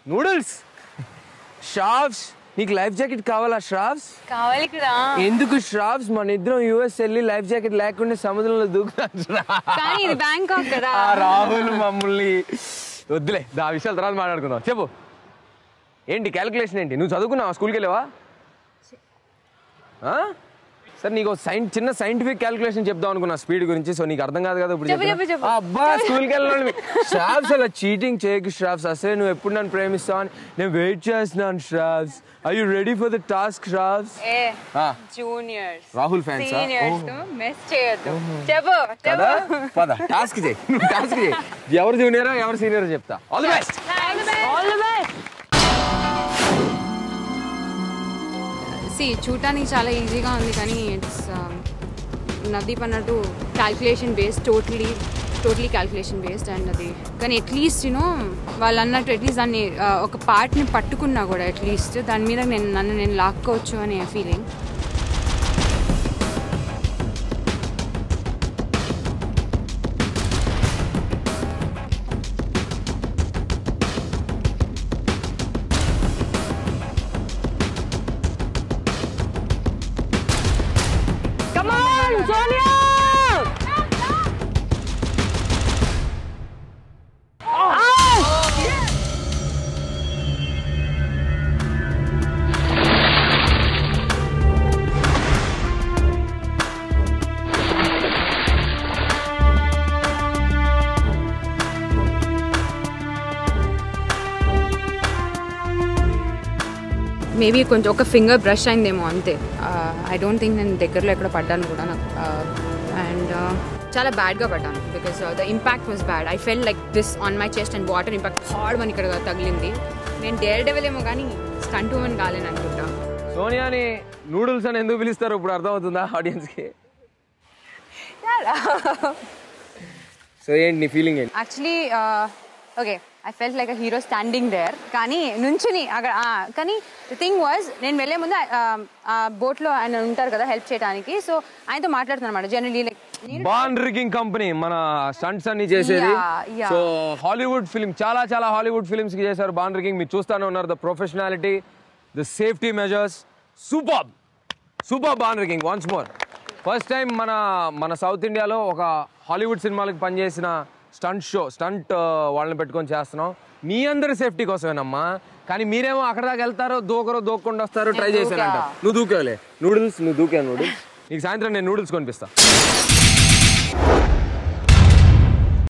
Noodles shops నీకు life jacket కావాలా శ్రావ్స్ కావాలి ఇక్కడ ఎందుకు శ్రావ్స్ మన ఇద్దరం యూఎస్ వెళ్ళి లైఫ్ జాకెట్ లేకుండా సముద్రంలో దూకుతాను కానీ ఇది బ్యాంకాక్ కదా ఆ రాహుల్ మమ్మల్ని వద్దులే దా ఆ విషయాల తర్వాత మాట్లాడుకుందాం చెప్పు ఏంటి క్యాలిక్యులేషన్ ఏంటి నువ్వు చదువుకున్నావా స్కూల్కి వెళ్ళావా ఆ? సరే నీకు సైన్ చిన్న సైంటిఫిక్ క్యాలిక్యులేషన్ చెప్దాం అనుకున్నా స్పీడ్ గురించి సో నీకు అర్థం కాదు కదా ఇప్పుడు చెప్పు, చెప్పినా? చెప్పు, చెప్పు. అబ్బా స్కూల్కి వెళ్ళాలి స్ట్రాప్స్ అలా చీటింగ్ చేయకు స్ట్రాప్స్ అసలే నువ్వు ఎప్పుడు నన్ను ప్రేమిస్తావు అని నేను వెయిట్ చేస్తున్నాను straps I you ready for the task straps ఏ ఆ. జూనియర్స్ రాహుల్ fans ఆ? సీనియర్స్ మిస్ చేయొద్దు చెప్పు కదా చెప్పు పద టాస్క్ చేయి టాస్క్ చేయి ఎవరు జూనియరో ఎవరు సీనియరో చెప్తా all the best all the best సి చూడటానికి చాలా ఈజీగా ఉంది కానీ ఇట్స్ నదీప్ అన్నట్టు calculation based totally totally calculation based and అది కానీ అట్లీస్ట్ యూనో వాళ్ళు అన్నట్టు అట్లీస్ట్ దాన్ని ఆ, ఒక పార్ట్ని పట్టుకున్నా కూడా అట్లీస్ట్ దాని మీద నేను నన్ను నేను లాక్కోవచ్చు అనే feeling Come on, Sonia! Maybe కొంచెం ఒక ఫింగర్ బ్రష్ అయిందేమో అంతే ఐ డోంట్ థింక్ నేను దగ్గరలో ఎక్కడ పడ్డాను కూడా నాకు అండ్ చాలా బ్యాడ్గా పడ్డాను because the impact was bad I fell like this on my chest and water impact hard అని ఇక్కడ తగిలింది నేను డేర్ డెవల్ ఏమో కానీ స్టంట్ ఉమెన్ కాలేను అనుకుంటా సోనియాని నూడిల్స్ అని ఎందుకు పిలుస్తారు ఇప్పుడు అర్థమవుతుందా ఆడియన్స్ కి సో ఏంటి నీ ఫీలింగ్ ఏంటి actually okay I felt like a hero standing there కానీ నుంచుని అక్కడ ఆ, కానీ ద థింగ్ వాజ్ నేను వెళ్ళే ముందు ఆ బోట్లో ఆయన ఉంటారు కదా హెల్ప్ చేయడానికి సో ఆయనతో మాట్లాడుతున్నాను అనమాట జనరలీ లైక్ బాన్ రికింగ్ కంపెనీ మన స్టంట్స్ అన్ని చేసేది Yeah, yeah. So Hollywood film చాలా చాలా హాలీవుడ్ ఫిల్మ్స్ కి చేశారు బాన్ రికింగ్ మీరు చూస్తానే ఉన్నారు the professionality the safety measures super super బాన్ rigging once more first time మన మన సౌత్ ఇండియాలో ఒక హాలీవుడ్ సినిమాలకు పనిచేసిన స్టంట్ షో స్టంట్ వాళ్ళని పెట్టుకొని చేస్తున్నాం మీ అందరి సేఫ్టీ కోసమేనమ్మా కానీ మీరేమో అక్కడ దాకా వెళ్తారో దూకరో దూక్కుండా వస్తారో ట్రై చేశారంట నువ్వు దూకేవలే నూడిల్స్ నువ్వు దూకా నూడిల్స్ నీకు సాయంత్రం నేను నూడిల్స్ కొనిపిస్తా